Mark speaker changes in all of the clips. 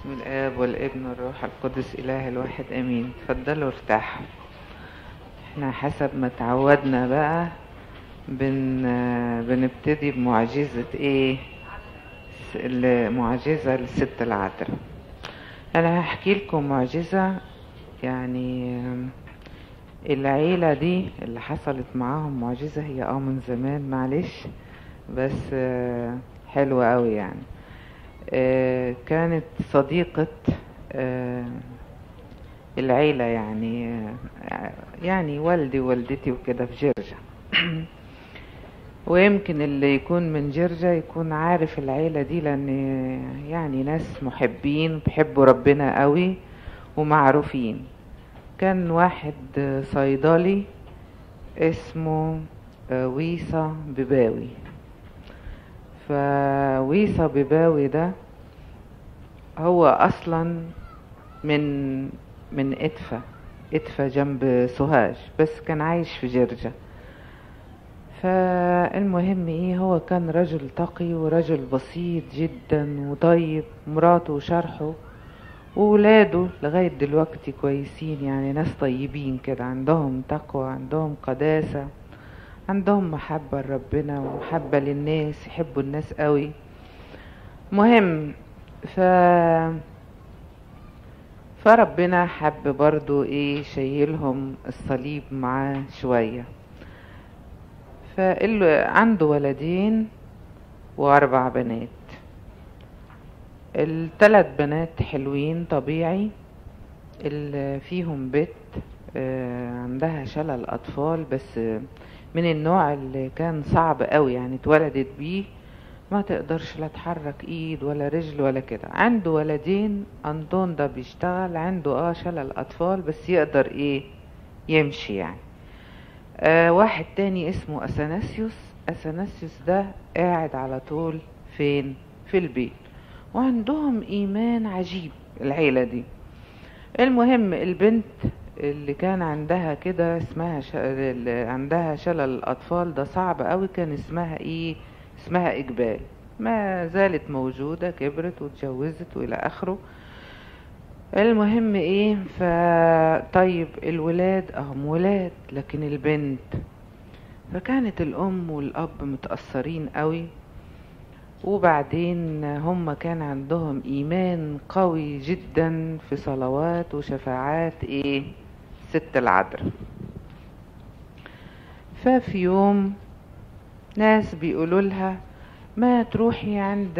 Speaker 1: بسم الآب والابن والروح القدس إله الواحد آمين تفضلوا ارتاحوا احنا حسب ما تعودنا بقى بن بنبتدي بمعجزة ايه س- المعجزة للست العذراء انا هحكي لكم معجزة يعني آم، العيلة دي اللي حصلت معاهم معجزة هي اه من زمان معلش بس آه، حلوة قوي يعني آه، كانت صديقة آه، العيلة يعني آه، يعني والدي ووالدتي وكده في جرجة ويمكن اللي يكون من جرجة يكون عارف العيلة دي لأن يعني ناس محبين بيحبوا ربنا قوي ومعروفين كان واحد آه، صيدلي اسمه آه، ويصة بباوي فويصة بباوي ده هو اصلا من من ادفا ادفا جنب سوهاج بس كان عايش في جرجة فالمهم ايه هو كان رجل تقي ورجل بسيط جدا وطيب مراته وشرحه وولاده لغاية دلوقتي كويسين يعني ناس طيبين كده عندهم تقوى عندهم قداسة عندهم محبة لربنا ومحبة للناس يحبوا الناس قوي مهم ف فربنا حب برضو ايه شايلهم الصليب معاه شوية فقال عنده ولدين واربع بنات الثلاث بنات حلوين طبيعي اللي فيهم بنت آه، عندها شلل اطفال بس آه، من النوع اللي كان صعب قوي يعني اتولدت بيه ما تقدرش لا تحرك ايد ولا رجل ولا كده عنده ولدين انطون ده بيشتغل عنده اه شلل اطفال بس يقدر ايه يمشي يعني آه واحد تاني اسمه اثناسيوس اثناسيوس ده قاعد على طول فين في البيت وعندهم ايمان عجيب العيلة دي المهم البنت اللي كان عندها كده اسمها ش... اللي عندها شلل الاطفال ده صعب قوي كان اسمها ايه اسمها اقبال ما زالت موجودة كبرت واتجوزت والى اخره المهم ايه ف طيب الولاد اهم ولاد لكن البنت فكانت الام والاب متأثرين قوي وبعدين هم كان عندهم ايمان قوي جدا في صلوات وشفاعات ايه ست العذراء ففي يوم ناس بيقولوا لها ما تروحي عند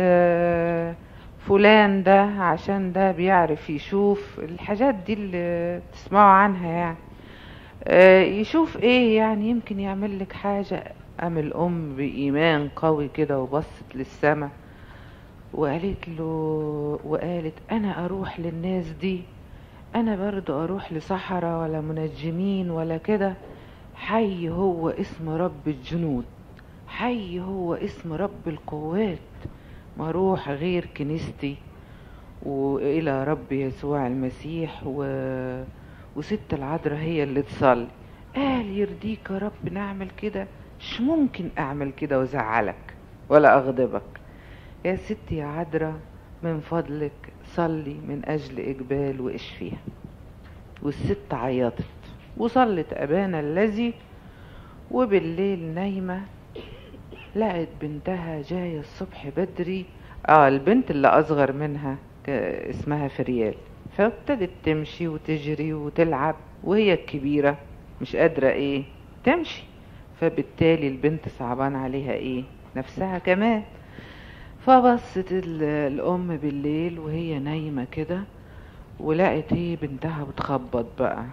Speaker 1: فلان ده عشان ده بيعرف يشوف الحاجات دي اللي تسمعوا عنها يعني آه، يشوف ايه يعني يمكن يعمل لك حاجة قام الام بإيمان قوي كده وبصت للسما وقالت له وقالت انا اروح للناس دي انا برضو اروح لصحراء ولا منجمين ولا كده حي هو اسم رب الجنود حي هو اسم رب القوات ما اروح غير كنيستي والى رب يسوع المسيح و... وست العذراء هي اللي تصلي قال يرضيك يا رب نعمل كده مش ممكن اعمل كده وازعلك ولا اغضبك يا ستي يا عذراء من فضلك صلي من اجل اقبال واشفيها والست عيطت وصلت ابانا الذي وبالليل نايمه لقت بنتها جايه الصبح بدري اه البنت اللي اصغر منها ك- اسمها فريال فابتدت تمشي وتجري وتلعب وهي الكبيره مش قادره ايه تمشي فبالتالي البنت صعبان عليها ايه نفسها كمان فبصت ال- الام بالليل وهي نايمه كده ولقت هي بنتها بتخبط بقى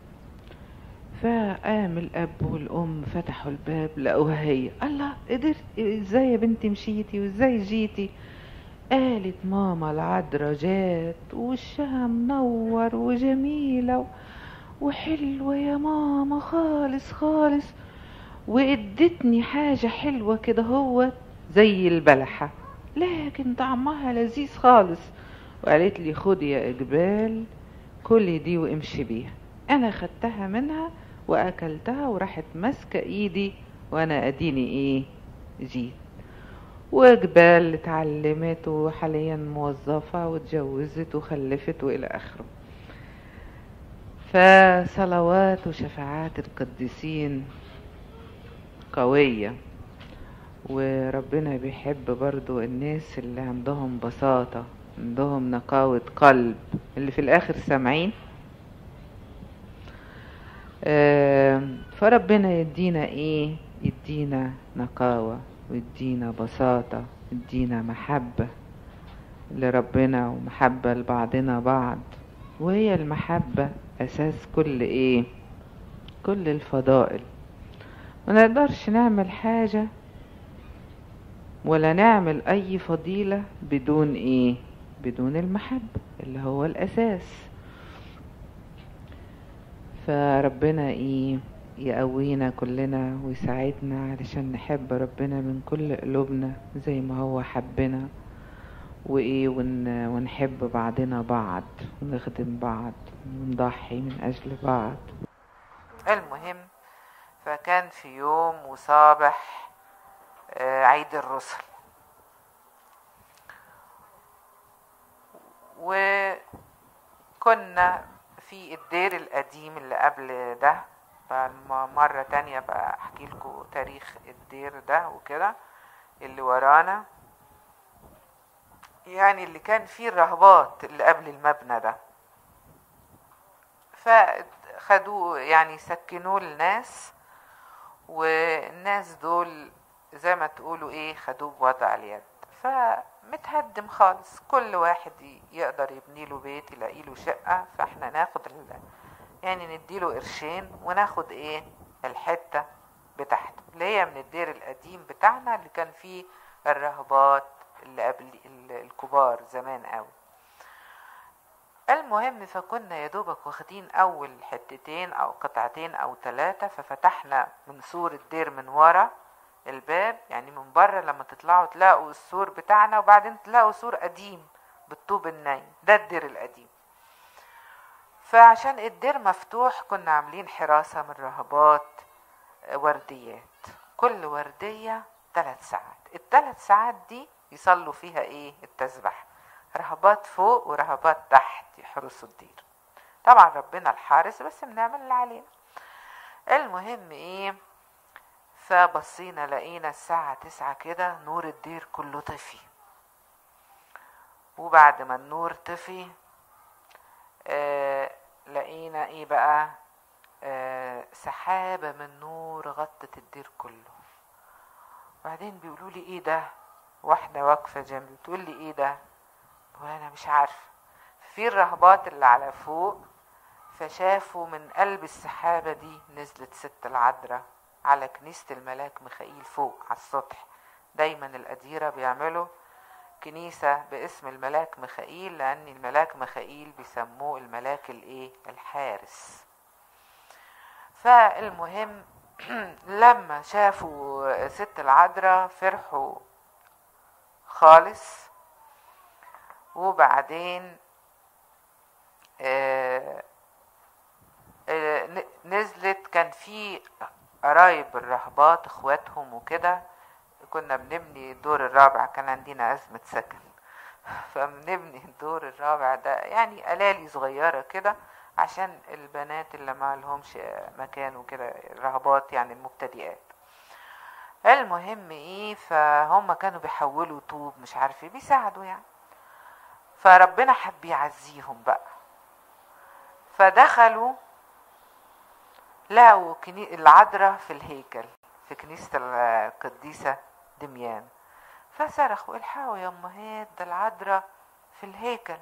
Speaker 1: فقام الاب والام فتحوا الباب لقوها هي الله قدرت ازاي يا بنتي مشيتي وازاي جيتي قالت ماما العذراء جات ووشها منور وجميلة و- وحلوة يا ماما خالص خالص وادتني حاجة حلوة كده هو زي البلحة لكن طعمها لذيذ خالص وقالت لي خدي يا اقبال كلي دي وامشي بيها انا خدتها منها واكلتها وراحت ماسكه ايدي وانا اديني ايه جيت وجبال اتعلمت وحاليا موظفة واتجوزت وخلفت وإلى آخره فصلوات وشفاعات القديسين قوية وربنا بيحب برضو الناس اللي عندهم بساطة عندهم نقاوة قلب اللي في الآخر سامعين آم، فربنا يدينا ايه يدينا نقاوة ويدينا بساطة يدينا محبة لربنا ومحبة لبعضنا بعض وهي المحبة أساس كل ايه كل الفضائل ما نقدرش نعمل حاجة ولا نعمل أي فضيلة بدون ايه بدون المحبة اللي هو الأساس فربنا ايه يقوينا كلنا ويساعدنا علشان نحب ربنا من كل قلوبنا زي ما هو حبنا وايه ون ونحب بعضنا بعض ونخدم بعض ونضحي من اجل بعض المهم فكان في يوم وصابح آه، عيد الرسل وكنا في الدير القديم اللي قبل ده مرة تانية بقى احكي لكم تاريخ الدير ده وكده اللي ورانا يعني اللي كان فيه الرهبات اللي قبل المبنى ده فخدوه يعني سكنوه الناس والناس دول زي ما تقولوا ايه خدوه بوضع اليد فمتهدم خالص كل واحد ي- يقدر يبني له بيت يلاقي له شقة فاحنا ناخد ال... يعني نديله قرشين وناخد ايه الحتة بتاعته اللي هي من الدير القديم بتاعنا اللي كان فيه الرهبات اللي قبل ال- الكبار زمان قوي المهم فكنا يا دوبك واخدين اول حتتين او قطعتين او ثلاثة ففتحنا من سور الدير من ورا الباب يعني من بره لما تطلعوا تلاقوا السور بتاعنا وبعدين تلاقوا سور قديم بالطوب النايم ده الدير القديم فعشان الدير مفتوح كنا عاملين حراسة من رهبات آه، ورديات كل وردية ثلاث ساعات الثلاث ساعات دي يصلوا فيها ايه التسبح رهبات فوق ورهبات تحت يحرسوا الدير طبعا ربنا الحارس بس بنعمل اللي علينا المهم ايه فبصينا لقينا الساعة تسعة كده نور الدير كله طفي وبعد ما النور طفي آه لقينا ايه بقى آه سحابة من نور غطت الدير كله بعدين بيقولوا لي ايه ده واحدة واقفة جنبي بتقول لي ايه ده بقول انا مش عارفة في الرهبات اللي على فوق فشافوا من قلب السحابة دي نزلت ست العذراء على كنيسة الملاك ميخائيل فوق على السطح دايما الأديرة بيعملوا كنيسة باسم الملاك ميخائيل لأن الملاك ميخائيل بيسموه الملاك الايه الحارس فالمهم لما شافوا ست العذراء فرحوا خالص وبعدين آه آه، ن- نزلت كان في قرايب الرهبات اخواتهم وكده كنا بنبني الدور الرابع كان عندنا أزمة سكن فبنبني الدور الرابع ده يعني قلالي صغيرة كده عشان البنات اللي ما لهمش مكان وكده الرهبات يعني المبتدئات المهم ايه فهم كانوا بيحولوا طوب مش عارف ايه بيساعدوا يعني فربنا حب يعزيهم بقى فدخلوا لقوا كني... العذراء في الهيكل في كنيسة القديسة دميان فصرخوا الحقوا يا امهات ده العذراء في الهيكل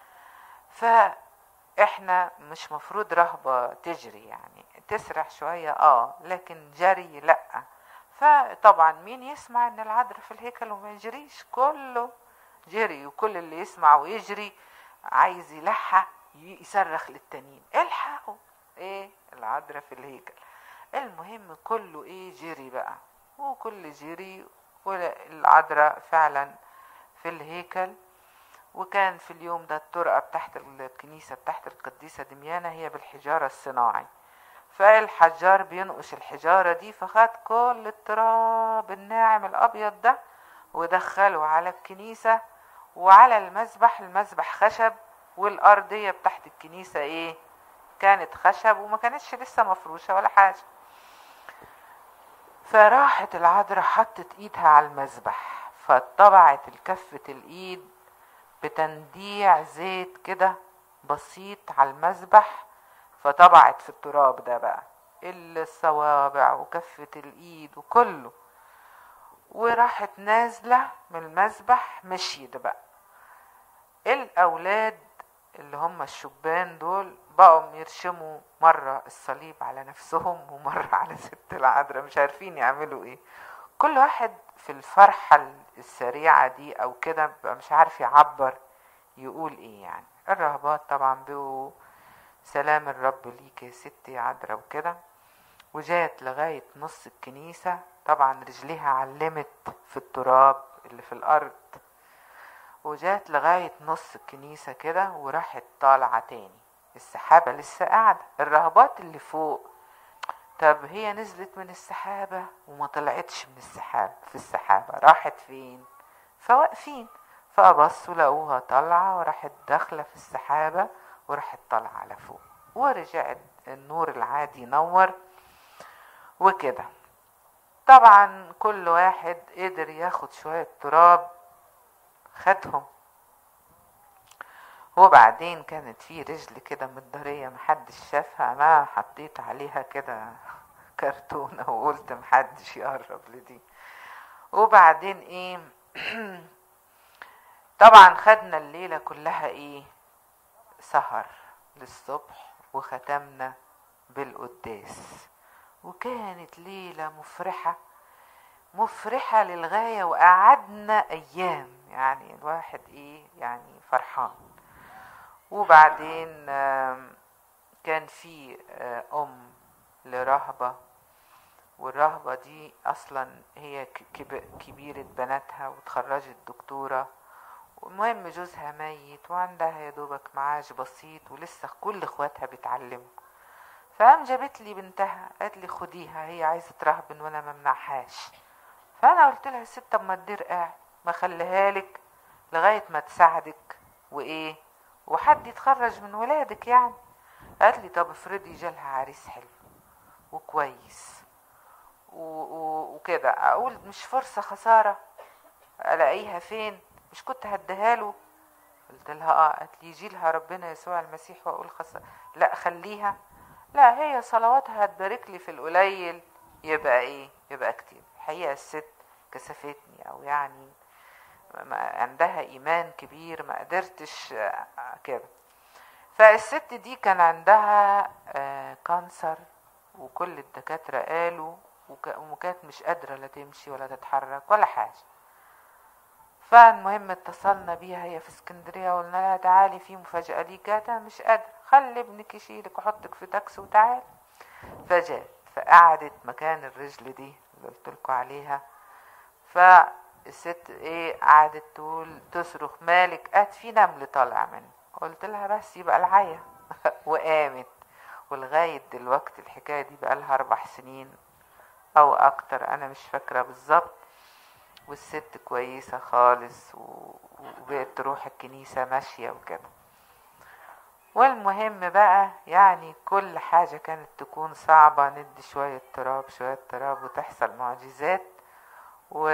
Speaker 1: فاحنا مش مفروض رهبة تجري يعني تسرح شوية اه لكن جري لأ فطبعا مين يسمع ان العذراء في الهيكل وما يجريش كله جري وكل اللي يسمع ويجري عايز يلحق ي- يصرخ للتانيين الحقوا ايه العذراء في الهيكل المهم كله ايه جري بقى وكل جري والعذراء فعلا في الهيكل وكان في اليوم ده الطرقة بتاعت الكنيسة بتاعت القديسة دميانة هي بالحجارة الصناعي فالحجار بينقش الحجارة دي فخد كل التراب الناعم الأبيض ده ودخلوا على الكنيسة وعلى المذبح المذبح خشب والأرضية بتاعت الكنيسة ايه كانت خشب وما كانتش لسه مفروشة ولا حاجة فراحت العذراء حطت ايدها على المذبح فطبعت الكفة الايد بتنديع زيت كده بسيط على المذبح فطبعت في التراب ده بقى الصوابع وكفة الايد وكله وراحت نازلة من المذبح مشيت بقى الاولاد اللي هم الشبان دول بقوا يرشموا مرة الصليب على نفسهم ومرة على ست العذراء مش عارفين يعملوا ايه كل واحد في الفرحة السريعة دي او كده بقى مش عارف يعبر يقول ايه يعني الرهبات طبعا بيقوا سلام الرب ليك يا ستي عذراء وكده وجات لغاية نص الكنيسة طبعا رجليها علمت في التراب اللي في الأرض وجات لغاية نص الكنيسة كده وراحت طالعة تاني السحابة لسه قاعدة الرهبات اللي فوق طب هي نزلت من السحابة وما طلعتش من السحاب في السحابة راحت فين فواقفين فبصوا لقوها طالعة وراحت داخلة في السحابة وراحت طالعة على فوق ورجعت النور العادي نور وكده طبعا كل واحد قدر ياخد شوية تراب خدهم وبعدين كانت في رجل كده متضرية محدش شافها ما حطيت عليها كده كرتونة وقلت محدش يقرب لدي وبعدين ايه طبعا خدنا الليلة كلها ايه سهر للصبح وختمنا بالقداس وكانت ليلة مفرحة مفرحة للغاية وقعدنا أيام يعني الواحد إيه يعني فرحان وبعدين كان في أم لرهبة والرهبة دي أصلا هي كبيرة بناتها وتخرجت دكتورة والمهم جوزها ميت وعندها يا دوبك معاش بسيط ولسه كل اخواتها بيتعلموا فقام جابت لي بنتها قالت لي خديها هي عايزه ترهبن وانا ما منعهاش فانا قلت لها الست طب ما تدير قاعد ما خليها لك لغايه ما تساعدك وايه وحد يتخرج من ولادك يعني قالت لي طب افرضي جالها عريس حلو وكويس وكده اقول مش فرصه خساره الاقيها فين مش كنت هديها له قلت لها اه قالت لي يجي لها ربنا يسوع المسيح واقول خسارة لا خليها لا هي صلواتها هتبارك لي في القليل يبقى ايه يبقى كتير الحقيقه الست كسفتني او يعني ما عندها ايمان كبير ما قدرتش كده فالست دي كان عندها كانسر وكل الدكاتره قالوا وكانت مش قادره لا تمشي ولا تتحرك ولا حاجه فالمهم اتصلنا بيها هي في اسكندريه وقلنا لها تعالي في مفاجاه ليك انا مش قادره خلي ابنك يشيلك وحطك في تاكسي وتعالي فجات فقعدت مكان الرجل دي اللي قلت لكم عليها فالست ايه قعدت تقول تصرخ مالك قالت في نمل طالع منه قلت لها بس يبقى العيا وقامت ولغاية دلوقتي الحكاية دي بقى لها أربع سنين أو أكتر أنا مش فاكرة بالظبط والست كويسة خالص وبقت تروح الكنيسة ماشية وكده والمهم بقى يعني كل حاجة كانت تكون صعبة ندي شوية تراب شوية تراب وتحصل معجزات و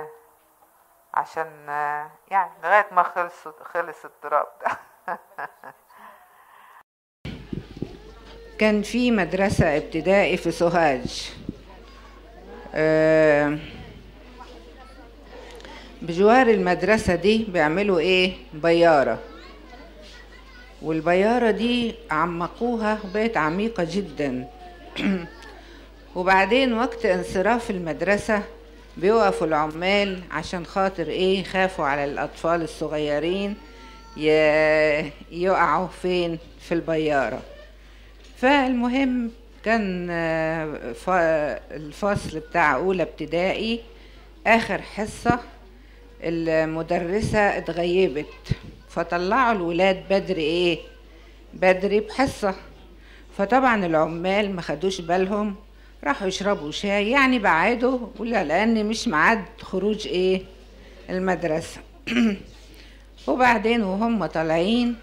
Speaker 1: عشان يعني لغاية ما خلص خلص التراب ده
Speaker 2: كان في مدرسة ابتدائي في سوهاج أه بجوار المدرسة دي بيعملوا ايه بيارة والبيارة دي عمقوها بقت عميقة جدا وبعدين وقت انصراف المدرسة بيوقفوا العمال عشان خاطر ايه خافوا على الأطفال الصغيرين يقعوا فين في البيارة فالمهم كان الفصل بتاع أولى ابتدائي آخر حصة المدرسة اتغيبت فطلعوا الولاد بدري ايه بدري بحصة فطبعا العمال ما خدوش بالهم راحوا يشربوا شاي يعني بعدوا ولا لان مش ميعاد خروج ايه المدرسة وبعدين وهم طالعين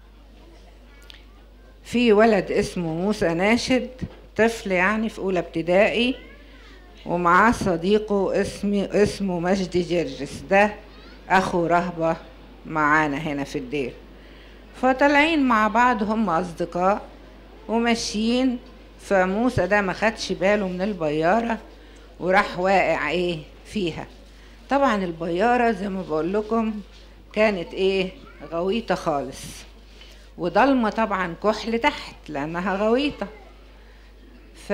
Speaker 2: في ولد اسمه موسى ناشد طفل يعني في أولى ابتدائي ومعاه صديقه اسمي اسمه مجدي جرجس ده أخو رهبة معانا هنا في الدير فطالعين مع بعض هم أصدقاء وماشيين فموسى ده ما خدش باله من البيارة وراح واقع ايه فيها طبعا البيارة زي ما بقول لكم كانت ايه غويطة خالص وضلمة طبعا كحل تحت لأنها غويطة ف...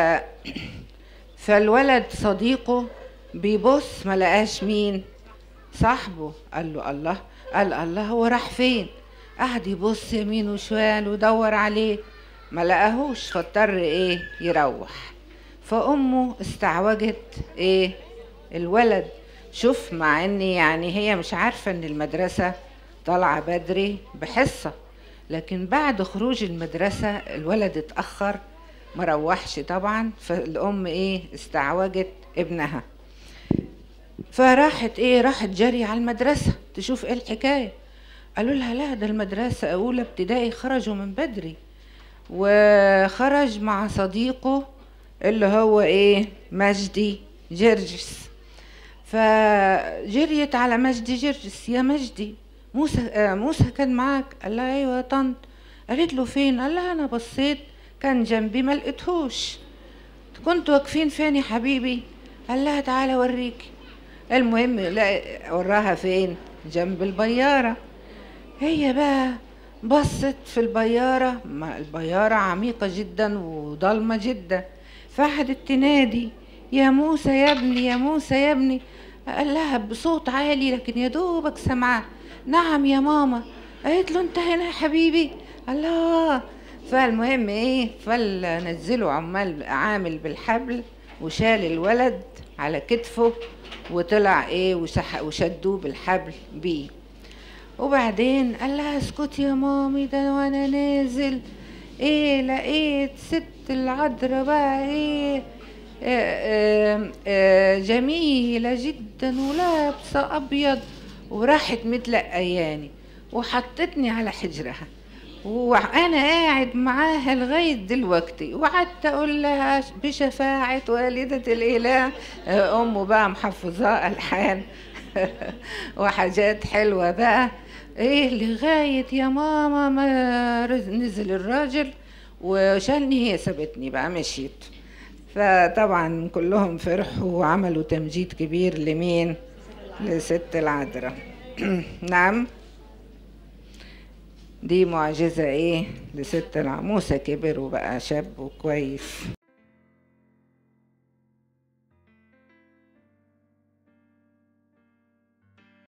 Speaker 2: فالولد صديقه بيبص ما لقاش مين صاحبه قال له الله قال الله هو راح فين قعد يبص يمين وشمال ودور عليه ما لقاهوش فاضطر ايه يروح فامه استعوجت ايه الولد شوف مع ان يعني هي مش عارفه ان المدرسه طالعه بدري بحصه لكن بعد خروج المدرسه الولد اتاخر ما روحش طبعا فالام ايه استعوجت ابنها فراحت ايه راحت جري على المدرسه تشوف ايه الحكايه قالوا لها لا ده المدرسه اولى ابتدائي خرجوا من بدري وخرج مع صديقه اللي هو ايه مجدي جرجس فجريت على مجدي جرجس يا مجدي موسى آه موسى كان معاك قال لها ايوه يا طنط قالت له فين قال لها انا بصيت كان جنبي ما لقيتهوش كنتوا واقفين فين يا حبيبي قال لها تعالى اوريكي المهم لا وراها فين جنب البياره هي بقى بصت في البيارة ما البيارة عميقة جدا وضلمة جدا فقعدت تنادي يا موسى يا ابني يا موسى يا ابني قال لها بصوت عالي لكن يا دوبك سمعاه نعم يا ماما قالت له انت هنا يا حبيبي الله فالمهم ايه فنزلوا عمال عامل بالحبل وشال الولد على كتفه وطلع ايه وسح وشدوه بالحبل بيه وبعدين قال لها اسكتي يا مامي ده وانا نازل ايه لقيت ست العذراء بقى ايه آه آه جميلة جدا ولابسة أبيض وراحت متلقياني وحطتني على حجرها وأنا قاعد معاها لغاية دلوقتي وقعدت أقول لها بشفاعة والدة الإله أمه بقى محفظاه ألحان وحاجات حلوة بقى ايه لغاية يا ماما ما نزل الراجل وشالني هي سابتني بقى مشيت فطبعا كلهم فرحوا وعملوا تمجيد كبير لمين لست العذراء نعم دي معجزة ايه لست العذراء موسى كبر وبقى شاب وكويس